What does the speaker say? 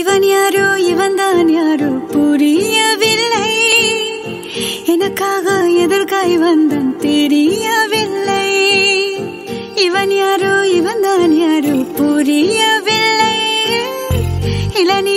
இவன் யாரோ இவன் தான் யாரோ புரியவில்லை எனக்காக எதற்காய் வந்தான் தெரியவில்லை இவன் யாரோ இவன் தான் யாரோ புரியவில்லை இளநீ